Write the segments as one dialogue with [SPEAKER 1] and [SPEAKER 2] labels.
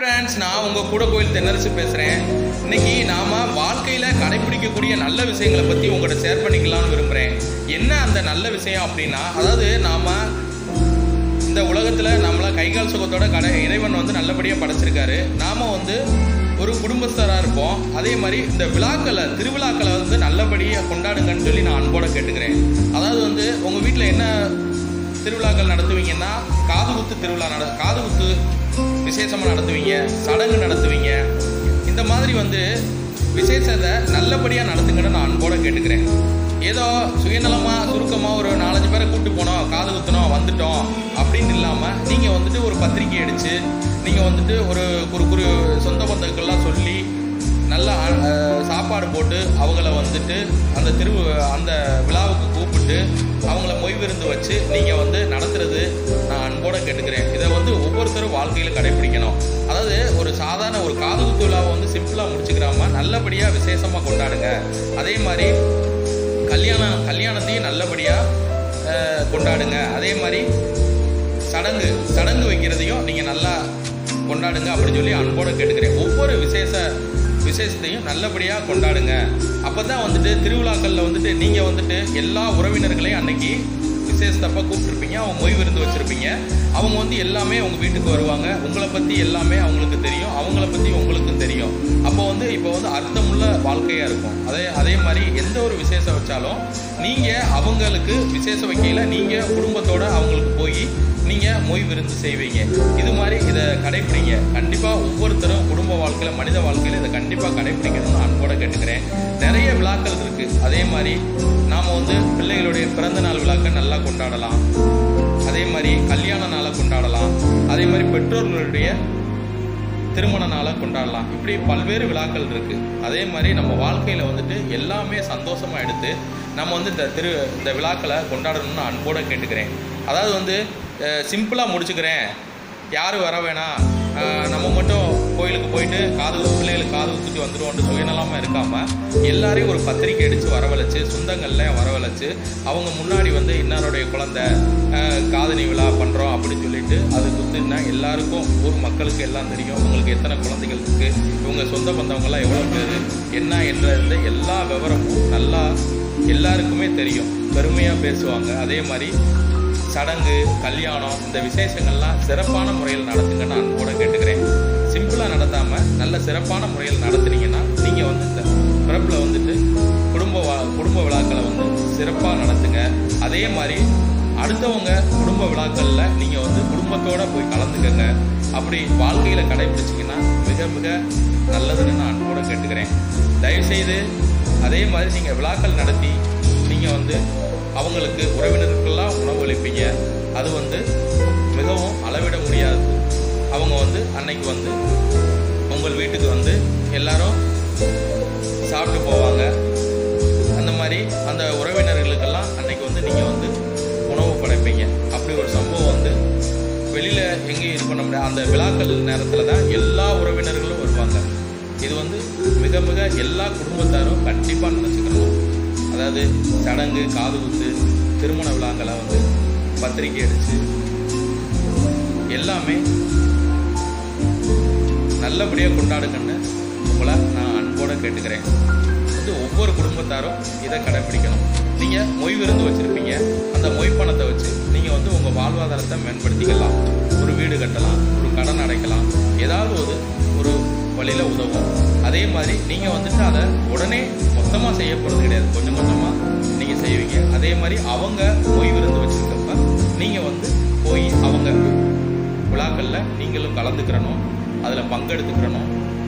[SPEAKER 1] friends நான் உங்கள் கூட கோயில் தென்னரசு பேசுகிறேன் இன்னைக்கு நாம் வாழ்க்கையில் கடைபிடிக்கக்கூடிய நல்ல விஷயங்களை பற்றி உங்கள்கிட்ட ஷேர் பண்ணிக்கலாம்னு விரும்புகிறேன் என்ன அந்த நல்ல விஷயம் அப்படின்னா அதாவது நாம் இந்த உலகத்தில் நம்மளை கைகால் சுகத்தோட கடை இறைவன் வந்து நல்லபடியாக படைச்சிருக்காரு நாம் வந்து ஒரு குடும்பஸ்தராக இருப்போம் அதே மாதிரி இந்த விழாக்களை திருவிழாக்களை வந்து நல்லபடியாக கொண்டாடுங்கன்னு சொல்லி நான் அன்போட கேட்டுக்கிறேன் அதாவது வந்து உங்கள் வீட்டில் என்ன திருவிழாக்கள் நடத்துவீங்கன்னா காது குத்து திருவிழா நட காது குத்து விசேஷமாக நடத்துவீங்க சடங்கு நடத்துவீங்க இந்த மாதிரி வந்து விசேஷத்தை நல்லபடியாக நடத்துங்கன்னு நான் அன்போட கேட்டுக்கிறேன் ஏதோ சுயநலமாக சுருக்கமாக ஒரு நாலஞ்சு பேரை கூப்பிட்டு போனோம் காது குத்துனோம் வந்துட்டோம் அப்படின்னு இல்லாமல் நீங்கள் வந்துட்டு ஒரு பத்திரிக்கை அடித்து நீங்கள் வந்துட்டு ஒரு குறு குறு சொந்த பந்தங்கள்லாம் சொல்லி நல்லா அஹ், சாப்பாடு போட்டு அவங்கள வந்துட்டு அந்த திரு அந்த விழாவுக்கு கூப்பிட்டு அவங்கள மொய் விருந்து வச்சு நீங்கள் வந்து நடத்துறது நான் அன்போட கேட்டுக்கிறேன் இதை வந்து ஒவ்வொருத்தரும் வாழ்க்கையில் கடைபிடிக்கணும் அதாவது ஒரு சாதாரண ஒரு காது குத்து விழாவை வந்து சிம்பிளாக முடிச்சுக்கிறாம நல்லபடியாக விசேஷமாக கொண்டாடுங்க அதே மாதிரி கல்யாணம் கல்யாணத்தையும் நல்லபடியாக கொண்டாடுங்க அதே மாதிரி சடங்கு சடங்கு வைக்கிறதையும் நீங்கள் நல்லா கொண்டாடுங்க அப்படின்னு சொல்லி அன்போட கேட்டுக்கிறேன் ஒவ்வொரு விசேஷ விசேஷத்தையும் நல்லபடியாக கொண்டாடுங்க அப்போ தான் வந்துட்டு திருவிழாக்களில் வந்துட்டு நீங்கள் வந்துட்டு எல்லா உறவினர்களையும் அன்னைக்கு விசேஷத்தப்ப கூப்பிட்டுருப்பீங்க அவங்க மொய் விருந்து வச்சுருப்பீங்க அவங்க வந்து எல்லாமே உங்கள் வீட்டுக்கு வருவாங்க உங்களை பற்றி எல்லாமே அவங்களுக்கு தெரியும் அவங்கள பற்றி உங்களுக்கும் தெரியும் அப்போ வந்து இப்போ வந்து அர்த்தமுள்ள வாழ்க்கையாக இருக்கும் அதே அதே மாதிரி எந்த ஒரு விசேஷம் வச்சாலும் நீங்கள் அவங்களுக்கு விசேஷம் வைக்கையில் நீங்கள் குடும்பத்தோட அவங்களுக்கு போய் நீங்கள் மொய் விருந்து செய்வீங்க இது மாதிரி இதை கடைப்பிடிங்க கண்டிப்பாக ஒவ்வொருத்தரும் குடும்ப வாழ்க்கையில் மனித வாழ்க்கையில் இதை கண்டிப்பாக கடைப்பிடிக்கணும்னு அன்போட கேட்டுக்கிறேன் நிறைய விழாக்கள் இருக்குது அதே மாதிரி நாம் வந்து பிள்ளைகளுடைய பிறந்த நாள் விழாக்கள் நல்லா கொண்டாடலாம் அதே மாதிரி கல்யாண நாளை கொண்டாடலாம் அதே மாதிரி பெற்றோர்களுடைய திருமண நாளை கொண்டாடலாம் இப்படி பல்வேறு விழாக்கள் இருக்குது அதே மாதிரி நம்ம வாழ்க்கையில் வந்துட்டு எல்லாமே சந்தோஷமாக எடுத்து நம்ம வந்து இந்த திரு இந்த விழாக்களை கொண்டாடணும்னு அன்போட கேட்டுக்கிறேன் அதாவது வந்து சிம்பிளாக முடிச்சுக்கிறேன் யாரும் வர வேணாம் அஹ், நம்ம மட்டும் கோயிலுக்கு போயிட்டு காது குத்து- பிள்ளைகளுக்கு காது குத்துட்டு வந்துடுவோம்னு சுயநலமாக இருக்காமல் எல்லாரையும் ஒரு பத்திரிக்கை அடித்து வரவழைச்சு சொந்தங்களில் வரவழைச்சு அவங்க முன்னாடி வந்து இன்னாருடைய குழந்தை அஹ், காதணி விழா பண்ணுறோம் அப்படின்னு சொல்லிட்டு அது குத்துனா எல்லாருக்கும் ஊர் மக்களுக்கு எல்லாம் தெரியும் உங்களுக்கு எத்தனை குழந்தைகள் இருக்குது இவங்க சொந்த பந்தவங்களாம் எவ்வளோ பேர் என்ன என்ற எல்லா விவரமும் நல்லா எல்லாருக்குமே தெரியும் பெருமையாக பேசுவாங்க அதே மாதிரி சடங்கு கல்யாணம் இந்த விசேஷங்கள்லாம் சிறப்பான முறையில் நடத்துங்கன்னு அன்போட கேட்டுக்கிறேன் சிம்பிளாக நடத்தாமல் நல்ல சிறப்பான முறையில் நடத்துனீங்கன்னா நீங்கள் வந்து இந்த பிறப்பில் வந்துட்டு குடும்ப வா குடும்ப விழாக்களை வந்து சிறப்பாக நடத்துங்க அதே மாதிரி அடுத்தவங்க குடும்ப விழாக்களில் நீங்கள் வந்து குடும்பத்தோடு போய் கலந்துக்கங்க அப்படி வாழ்க்கையில் கடைபிடிச்சிங்கன்னா மிக மிக நல்லதுன்னு நான் அன்போட கேட்டுக்கிறேன் தயவுசெய்து அதே மாதிரி நீங்கள் விழாக்கள் நடத்தி நீங்கள் வந்து அவங்களுக்கு உறவினருக்கெல்லாம் உணவு அளிப்பீங்க அது வந்து மிகவும் அளவிட முடியாது அவங்க வந்து அன்னைக்கு வந்து உங்கள் வீட்டுக்கு வந்து எல்லாரும் சாப்பிட்டு போவாங்க அந்த மாதிரி அந்த உறவினர்களுக்கெல்லாம் அன்னைக்கு வந்து நீங்கள் வந்து உணவு படைப்பீங்க அப்படி ஒரு சம்பவம் வந்து வெளியில் எங்கேயும் இது பண்ண முடியாது அந்த விழாக்கள் நேரத்தில் தான் எல்லா உறவினர்களும் வருவாங்க இது வந்து மிக மிக எல்லா குடும்பத்தாரும் கண்டிப்பாக நினச்சிக்கணும் அதாவது சடங்கு காது குத்து திருமண விழாக்களை வந்து பத்திரிக்கை அடித்து எல்லாமே நல்லபடியாக கொண்டாடுங்கன்னு உங்களை நான் அன்போடு கேட்டுக்கிறேன் வந்து ஒவ்வொரு குடும்பத்தாரும் இதை கடைப்பிடிக்கணும் நீங்கள் மொய் விருந்து வச்சுருப்பீங்க அந்த மொய் பணத்தை வச்சு நீங்கள் வந்து உங்கள் வாழ்வாதாரத்தை மேம்படுத்திக்கலாம் ஒரு வீடு கட்டலாம் ஒரு கடன் அடைக்கலாம் ஏதாவது ஒரு ஒரு வழியில் உதவும் அதே மாதிரி நீங்கள் வந்துட்டு அதை உடனே மொத்தமாக செய்ய போகிறது கிடையாது கொஞ்சம் கொஞ்சமாக நீங்கள் செய்வீங்க அதே மாதிரி அவங்க மொய் விருந்து வச்சுருக்கப்ப நீங்கள் வந்து போய் அவங்க விழாக்களில் நீங்களும் கலந்துக்கிறணும் அதில் பங்கெடுத்துக்கிறணும்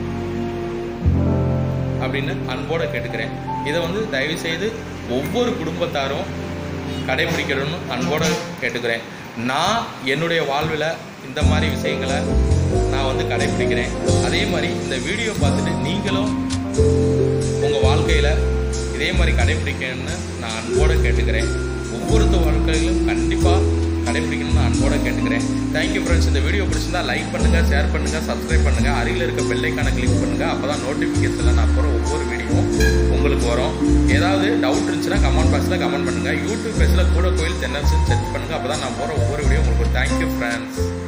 [SPEAKER 1] அப்படின்னு அன்போட கேட்டுக்கிறேன் இதை வந்து தயவு செய்து ஒவ்வொரு குடும்பத்தாரும் கடைபிடிக்கணும்னு அன்போட கேட்டுக்கிறேன் நான் என்னுடைய வாழ்வில் இந்த மாதிரி விஷயங்களை நான் வந்து கடைபிடிக்கிறேன் அதே மாதிரி இந்த வீடியோ பார்த்துட்டு நீங்களும் உங்கள் வாழ்க்கையில் இதே மாதிரி கடைபிடிக்கணும்னு நான் அன்போட கேட்டுக்கிறேன் ஒவ்வொருத்த வாழ்க்கையிலும் கண்டிப்பாக கடைபிடிக்கணும்னு அன்போட கேட்டுக்கிறேன் தேங்க்யூ ஃப்ரெண்ட்ஸ் இந்த வீடியோ பிடிச்சிருந்தா லைக் பண்ணுங்கள் ஷேர் பண்ணுங்கள் சப்ஸ்கிரைப் பண்ணுங்கள் அருகில் இருக்க பெல்லைக்கான கிளிக் பண்ணுங்கள் அப்போ தான் நோட்டிஃபிகேஷனில் நான் போகிற ஒவ்வொரு வீடியோவும் உங்களுக்கு வரும் ஏதாவது டவுட் இருந்துச்சுன்னா கமெண்ட் பாக்ஸில் கமெண்ட் பண்ணுங்கள் யூடியூப் பேஜில் கூட கோயில் தென்னரசு செக் பண்ணுங்கள் அப்போ தான் நான் போகிற ஒவ்வொரு வீடியோ உங்களுக்கு தேங்க்யூ ஃப்ரெண்ட்ஸ்